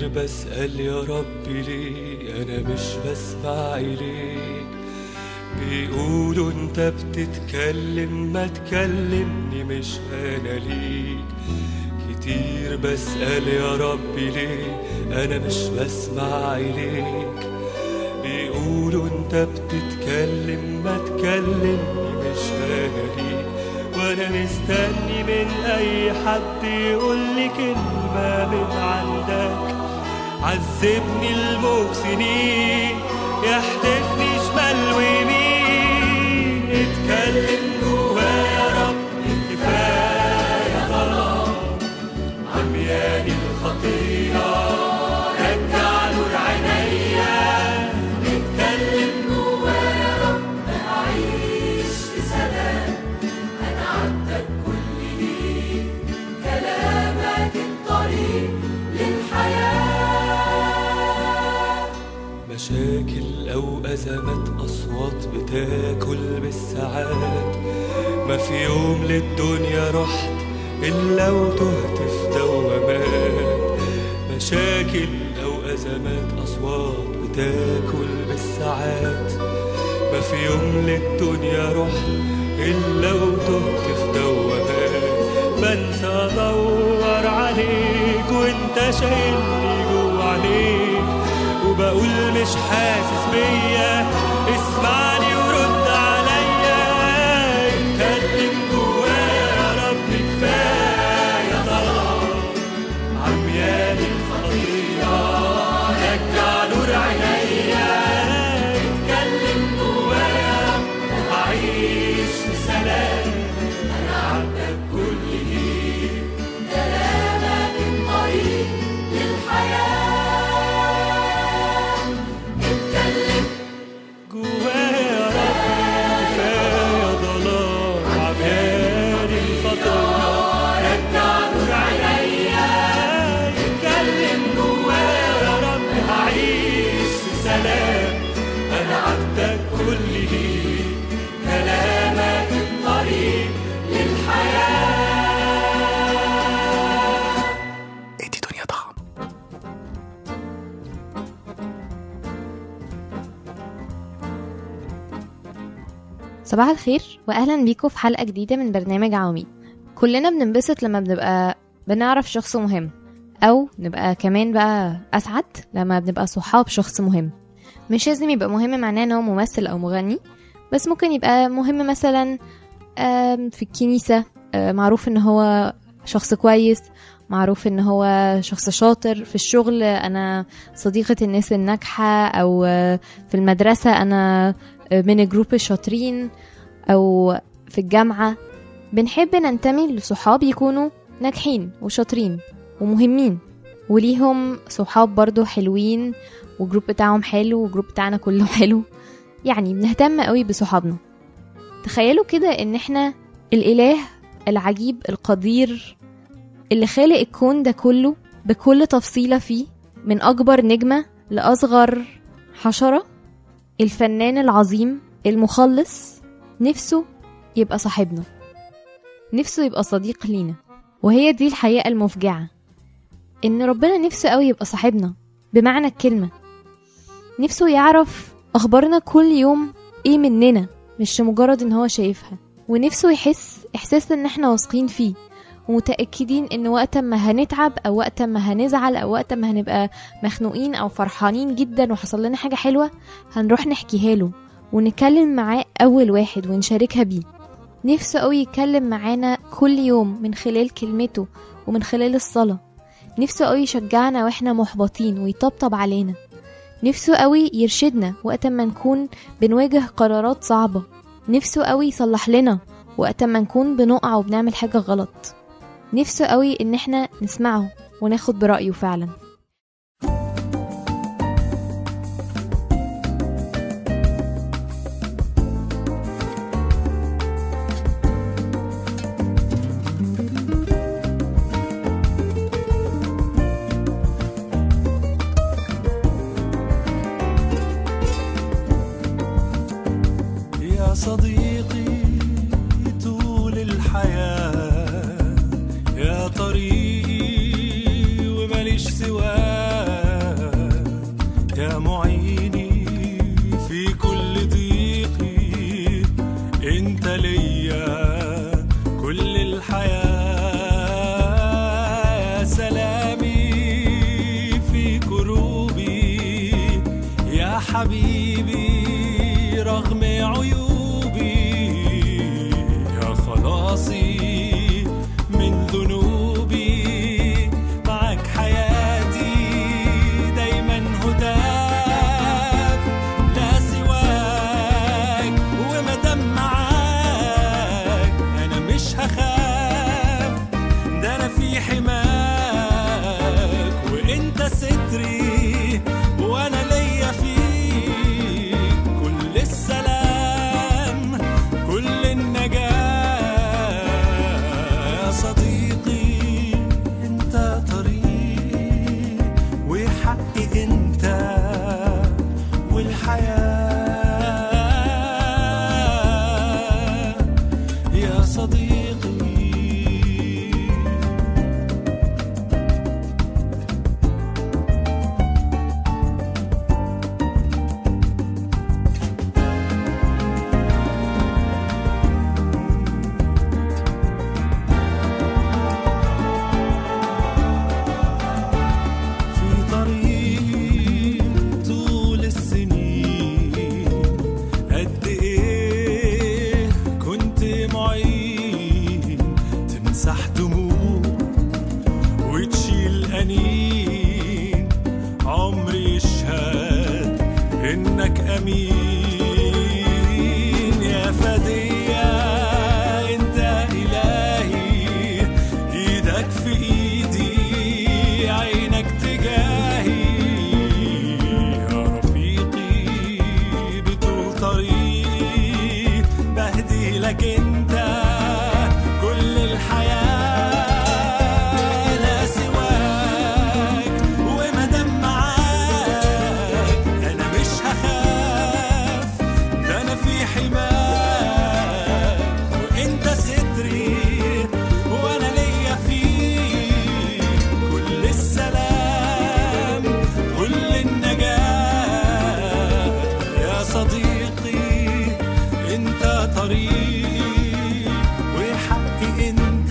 كتير بسأل يا ربي ليه أنا مش بسمع إليك بيقولوا انت بتتكلم ما تكلمني مش أنا ليك كتير بسأل يا ربي ليه أنا مش بسمع إليك بيقولوا انت بتتكلم ما تكلمني مش أنا ليك وانا مستني من اي حد يقول لي كلمة من عندك عذبني الموج سنين يحدفني شمال ويمين اتكلم جوايا يا رب كفاية ظلام عمياني الخطية رجع نور عينيا اتكلم جوايا يا رب أعيش في سلام أنا عبدك كل ليك كلامك الطريق للحياة مشاكل أو أزمات أصوات بتاكل بالساعات ما في يوم للدنيا رحت إلا وتهت في دوامات مشاكل أو أزمات أصوات بتاكل بالساعات ما في يوم للدنيا رحت إلا وتهت في دوامات بنسى أدور عليك وأنت شايلني جوا عليك وبقول مش حاسس بيا اسمعني ورد عليا اتكلم جوايا يا رب كفاية ظلام عمياني الخطية رجع نور عينيا اتكلم جوايا يا رب أعيش في سلام أنا عبدك كل ليك كلامك الطريق للحياة اتكلم جوايا يا رب كفاية ظلام عمياني الخطية رجع نور عينيا اتكلم جوايا يا رب هعيش في سلام انا عبدك كل ليك كلامك الطريق للحياة ادي دنيا طعم صباح الخير واهلا بيكم في حلقه جديده من برنامج عواميد كلنا بننبسط لما بنبقى بنعرف شخص مهم او نبقى كمان بقى اسعد لما بنبقى صحاب شخص مهم مش لازم يبقى مهم معناه ان هو ممثل او مغني بس ممكن يبقى مهم مثلا آم، في الكنيسه آه، معروف ان هو شخص كويس معروف ان هو شخص شاطر في الشغل انا صديقة الناس الناجحة او آه، في المدرسة انا من جروب الشاطرين او في الجامعة بنحب ننتمي لصحاب يكونوا ناجحين وشاطرين ومهمين وليهم صحاب برضو حلوين وجروب بتاعهم حلو وجروب بتاعنا كله حلو يعني بنهتم قوي بصحابنا تخيلوا كده ان احنا الاله العجيب القدير اللي خالق الكون ده كله بكل تفصيلة فيه من أكبر نجمة لأصغر حشرة الفنان العظيم المخلص نفسه يبقى صاحبنا نفسه يبقى صديق لينا وهي دي الحقيقة المفجعة إن ربنا نفسه قوي يبقى صاحبنا بمعنى الكلمة نفسه يعرف أخبارنا كل يوم إيه مننا مش مجرد إن هو شايفها ونفسه يحس إحساس إن إحنا واثقين فيه ومتأكدين إن وقت ما هنتعب أو وقت ما هنزعل أو وقت ما هنبقى مخنوقين أو فرحانين جدا وحصل لنا حاجة حلوة هنروح نحكيها له ونتكلم معاه أول واحد ونشاركها بيه نفسه قوي يتكلم معانا كل يوم من خلال كلمته ومن خلال الصلاة نفسه قوي يشجعنا واحنا محبطين ويطبطب علينا نفسه قوي يرشدنا وقت ما نكون بنواجه قرارات صعبة نفسه قوي يصلح لنا وقت ما نكون بنقع وبنعمل حاجة غلط نفسه قوي ان احنا نسمعه وناخد برأيه فعلا يا صديقي طول الحياة يا طريقي وماليش سواك يا معيني في كل ضيقي انت ليا كل الحياة يا سلامي في كروبي يا حبيبي رغم عيوبي يا خلاصي من ذنوبي معك حياتي دايما هداك لا سواك ومدام معاك انا مش هخاف ده انا في حماك وانت ستري وانا ليا فيك كل السلام كل النجاة يا صديقي انت طريق وحقي انت والحياة يا صديقي في طريق طول السنين قد ايه كنت معين تمسح دموع وتشيل انين عمري يشهد انك امين يا فدية انت الهي ايدك في ايدي عينك تجاهي يا رفيقي بطول طريقي بهدي لك انت كل الحياة لا سواك ومدام معاك انا مش هخاف ده انا في حماك وانت ستري وانا ليا فيك كل السلام كل النجاة يا صديقي انت طريق وحقي انت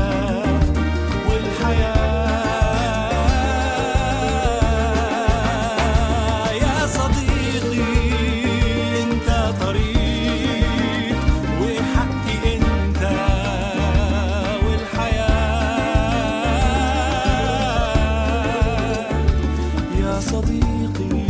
والحياة يا صديقي انت طريق وحقي انت والحياة يا صديقي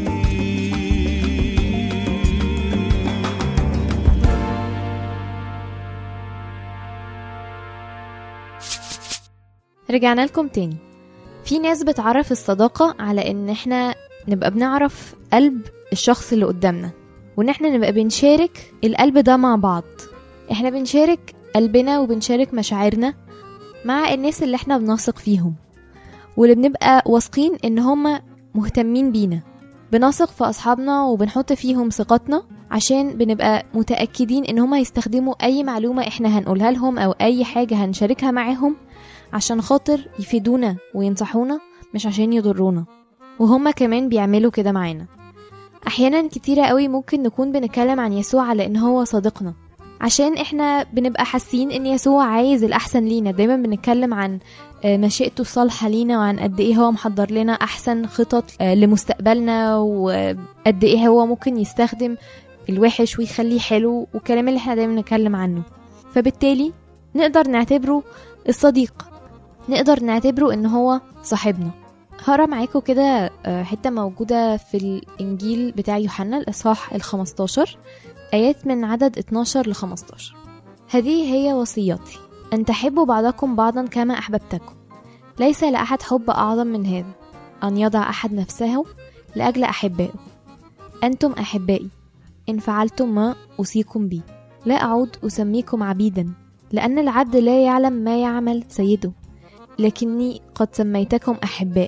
رجعنا لكم تاني في ناس بتعرف الصداقة على ان احنا نبقى بنعرف قلب الشخص اللي قدامنا وان احنا نبقى بنشارك القلب ده مع بعض احنا بنشارك قلبنا وبنشارك مشاعرنا مع الناس اللي احنا بنثق فيهم واللي بنبقى واثقين ان هما مهتمين بينا بنثق في اصحابنا وبنحط فيهم ثقتنا عشان بنبقى متأكدين ان هما يستخدموا اي معلومة احنا هنقولها لهم او اي حاجة هنشاركها معاهم عشان خاطر يفيدونا وينصحونا مش عشان يضرونا وهما كمان بيعملوا كده معانا احيانا كتيرة قوي ممكن نكون بنتكلم عن يسوع على ان هو صديقنا عشان احنا بنبقى حاسين ان يسوع عايز الاحسن لينا دايما بنتكلم عن آه، مشيئته الصالحة لينا وعن قد ايه هو محضر لنا احسن خطط آه، لمستقبلنا وقد ايه هو ممكن يستخدم الوحش ويخليه حلو والكلام اللي احنا دايما بنتكلم عنه فبالتالي نقدر نعتبره الصديق نقدر نعتبره ان هو صاحبنا هقرا معاكم كده آه، حته موجوده في الانجيل بتاع يوحنا الاصحاح ال15 ايات من عدد 12 ل 15 هذه هي وصيتي ان تحبوا بعضكم بعضا كما احببتكم ليس لاحد حب اعظم من هذا ان يضع احد نفسه لاجل احبائه انتم احبائي ان فعلتم ما اوصيكم به لا اعود اسميكم عبيدا لان العبد لا يعلم ما يعمل سيده لكني قد سميتكم أحباء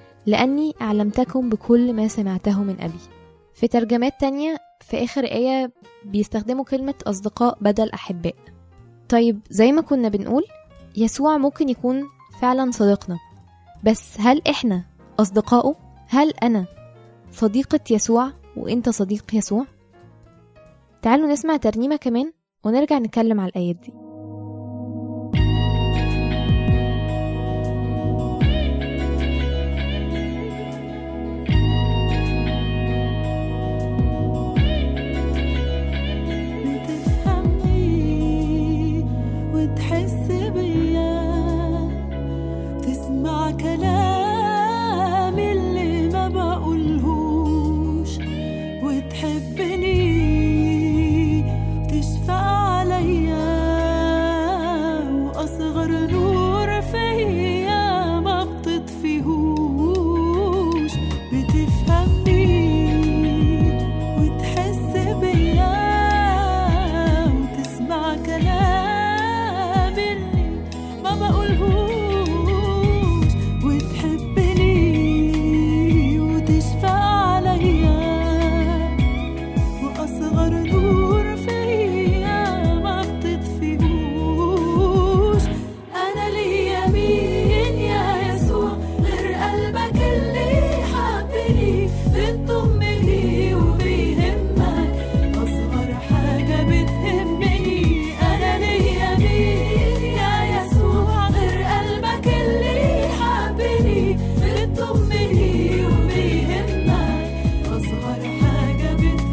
لأني أعلمتكم بكل ما سمعته من أبي في ترجمات تانية في آخر آية بيستخدموا كلمة أصدقاء بدل أحباء طيب زي ما كنا بنقول يسوع ممكن يكون فعلا صديقنا بس هل إحنا أصدقائه؟ هل أنا صديقة يسوع وانت صديق يسوع تعالوا نسمع ترنيمة كمان ونرجع نتكلم على الآيات دي بتفهمني وتحس بيا تسمع كلامي اللي ما بقولهوش وتحبني تشفى عليا وأصغر نور فيا ما بتطفيهوش بتفهمني وتحس بيا وتسمع كلامي اللي ما بقولهوش وتحبني وتشفى عليا وأصغر نور فيا ما بتطفيهوش أنا ليا مين يا يسوع غير قلبك اللي حبني بتضمني وبيهمك أصغر حاجة بتهمني أنا ليا مين يا يسوع غير قلبك اللي حبني بتضمني وبيهمك أصغر حاجة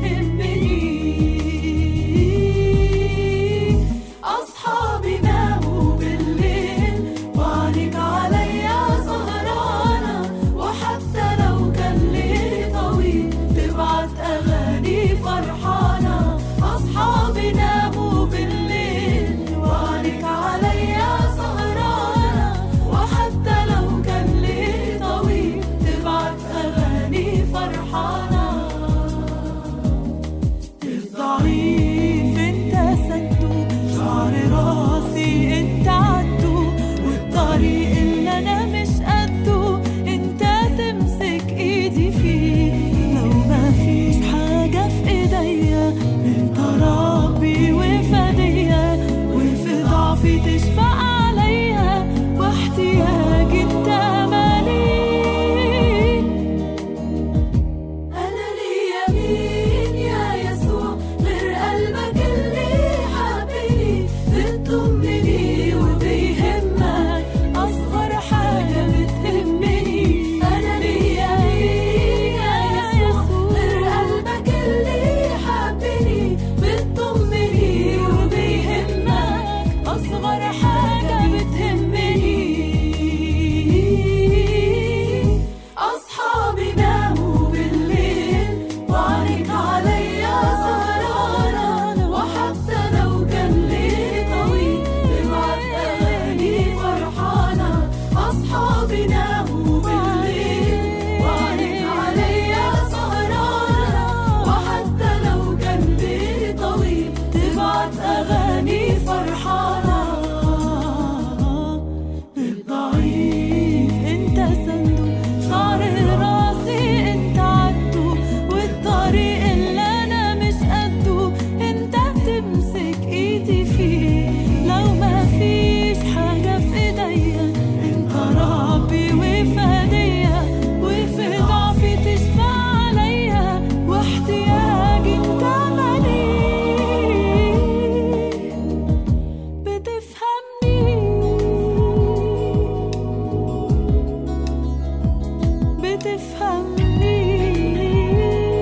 بتهمني أصحابي ناموا بالليل وعليك عليا سهرانة وحتى لو كان ليلي طويل تبعت أغاني فرحانة أصحابي ناموا بالليل وعليك عليا سهرانة وحتى لو كان ليلي طويل تبعت أغاني فرحانة الضعيف انت سده شعر راسي انت عدو والطريق اللي انا مش قده انت تمسك ايدي فيه لو ما فيش حاجة في ايديا انت ربي وفدية وفي ضعفي تشفى عليا واحتياجي انت مالي أنا ليا مين يا يسوع غير قلبك اللي حبني بتضمني وبيهمك أصغر حاجة بتهمني أنا ليا مين يا يسوع غير قلبك اللي حبني بتضمني وبيهمك أصغر حاجة بتهمني أصحابي ناموا بالليل وعليك عليا سهرانة وحتى لو كان ليلي طويل تبعت أغاني فرحانة أصحابي ناموا بالليل وعليك عليا سهرانة وحتى لو كان ليلي طويل تبعت أغاني فرحانة الضعيف انت صندوق شعر راسي انت عدو والطريق اللي انا مش قده انت تمسك ايدي فيه لو ما فيش حاجة في ايديا انت ربي وفدية وفي ضعفي تشفى عليا واحتياجي انت مالي بتفهمني بتفهمني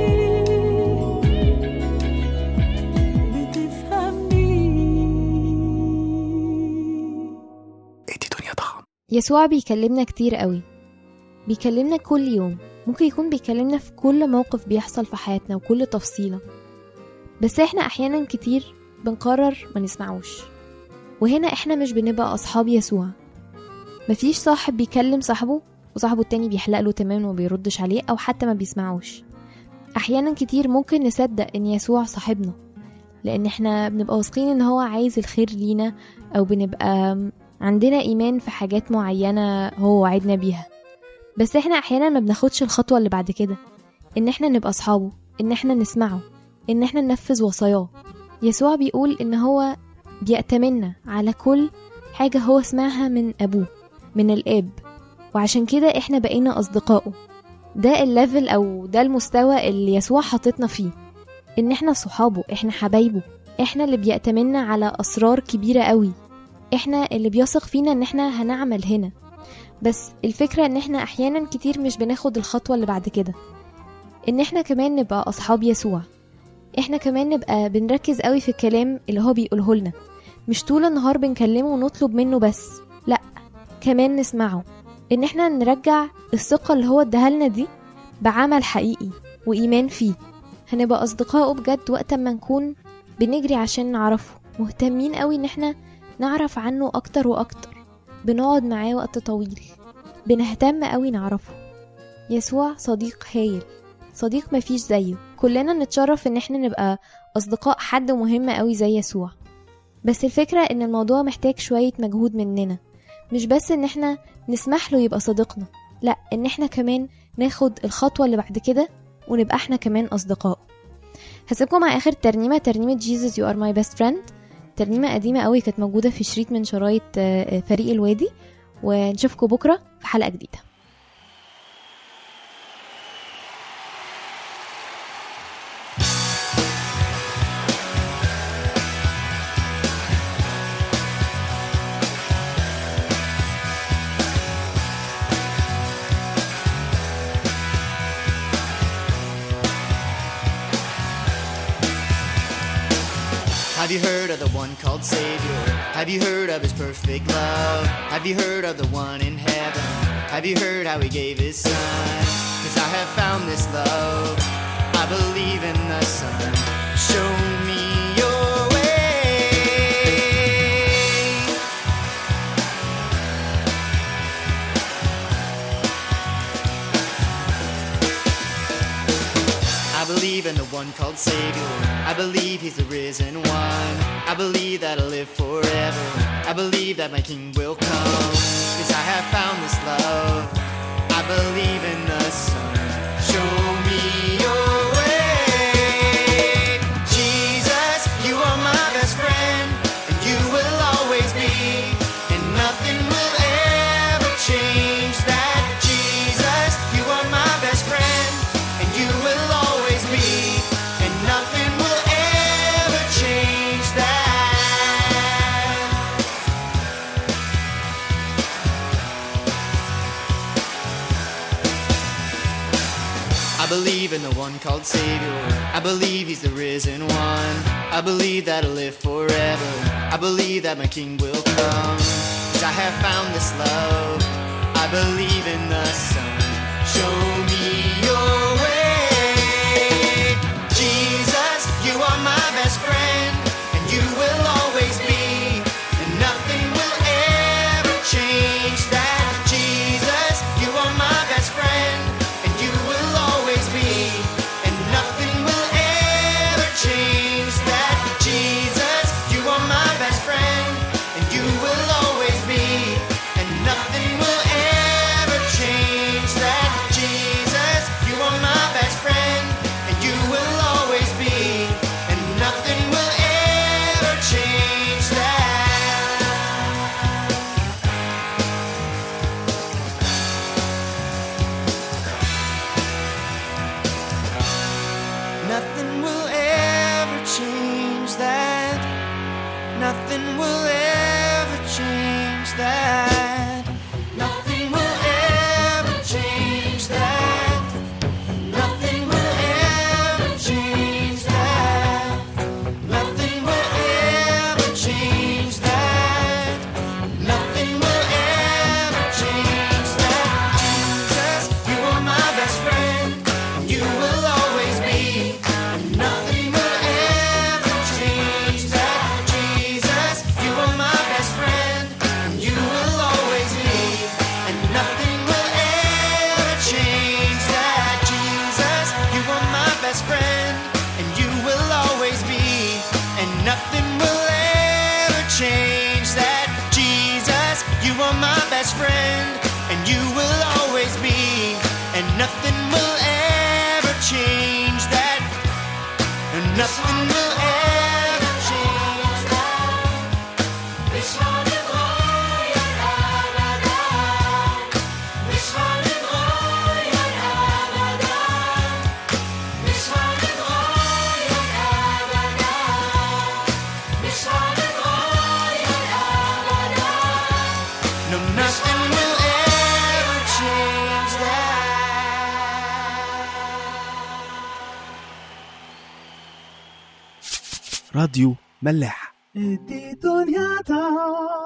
بتفهمني ادي دنيا ضخم يسوع بيكلمنا كتير قوي بيكلمنا كل يوم ممكن يكون بيكلمنا في كل موقف بيحصل في حياتنا وكل تفصيلة بس احنا احيانا كتير بنقرر ما نسمعوش وهنا احنا مش بنبقى اصحاب يسوع مفيش صاحب بيكلم صاحبه وصاحبه التاني بيحلق له تمام وما بيردش عليه او حتى ما بيسمعوش احيانا كتير ممكن نصدق ان يسوع صاحبنا لان احنا بنبقى واثقين ان هو عايز الخير لينا او بنبقى عندنا ايمان في حاجات معينه هو وعدنا بيها بس احنا احيانا ما بناخدش الخطوه اللي بعد كده ان احنا نبقى اصحابه ان احنا نسمعه ان احنا ننفذ وصاياه يسوع بيقول ان هو بيأتمنا على كل حاجه هو سمعها من ابوه من الاب وعشان كده احنا بقينا اصدقائه ده الليفل او ده المستوى اللي يسوع حاططنا فيه ان احنا صحابه احنا حبايبه احنا اللي بيأتمنا على اسرار كبيرة قوي احنا اللي بيثق فينا ان احنا هنعمل هنا بس الفكرة ان احنا احيانا كتير مش بناخد الخطوة اللي بعد كده ان احنا كمان نبقى اصحاب يسوع احنا كمان نبقى بنركز قوي في الكلام اللي هو بيقوله لنا مش طول النهار بنكلمه ونطلب منه بس لا كمان نسمعه ان احنا نرجع الثقة اللي هو اداها لنا دي بعمل حقيقي وإيمان فيه هنبقى أصدقائه بجد وقت ما نكون بنجري عشان نعرفه مهتمين قوي ان احنا نعرف عنه أكتر وأكتر بنقعد معاه وقت طويل بنهتم قوي نعرفه يسوع صديق هايل صديق مفيش زيه كلنا نتشرف ان احنا نبقى أصدقاء حد مهم قوي زي يسوع بس الفكرة ان الموضوع محتاج شوية مجهود مننا مش بس ان احنا نسمح له يبقى صديقنا لا ان احنا كمان ناخد الخطوة اللي بعد كده ونبقى احنا كمان اصدقاء هسيبكم مع اخر ترنيمة ترنيمة Jesus You Are My Best Friend ترنيمة قديمة قوي كانت موجودة في شريط من شرايط آه، آه، فريق الوادي ونشوفكم بكرة في حلقة جديدة Have you heard of the one called Savior? Have you heard of his perfect love? Have you heard of the one in heaven? Have you heard how he gave his son? Cause I have found this love. I believe in the Son. Show me your way. I believe in the one called Savior. I believe he's the risen one. I believe that I'll live forever. I believe that my King will come. Cause I have found this love. I believe in the Son. Show me your way. Jesus, you are my best friend. And you will always be. And nothing will ever change that. Jesus, you are my best friend. And you will always be. And nothing will ever change that. I believe in the one called Savior. I believe he's the risen one. I believe that I'll live forever. I believe that my King will come. Cause I have found this love. I believe in the Son. Show me your way. Jesus, you are my best friend. And you will always be. And nothing will ever change that. Jesus, you are my best friend. And you will always be. And nothing will ever change that. Jesus, you are my best friend. And you will always be. And nothing will ever change that. Jesus, you are my best friend. And you will always be. And nothing will ever change that. Nothing will ever change that. Nothing will ever change that. Nothing will ever change that. Nothing will ever change that. Nothing will ever change that. Nothing will ever change that. Jesus, you are my best friend. And you will always be. And nothing will ever change that. Jesus, you are my best friend. And you will always be. And nothing will ever change that. Jesus, you are my best friend. And you will always be. And nothing will ever change that. Jesus, you are my best friend. And you will always be. And nothing will ever change that. And nothing will ever change that. مش هنتغير أبدا مش هنتغير راديو ملاح ادي دنيا تعال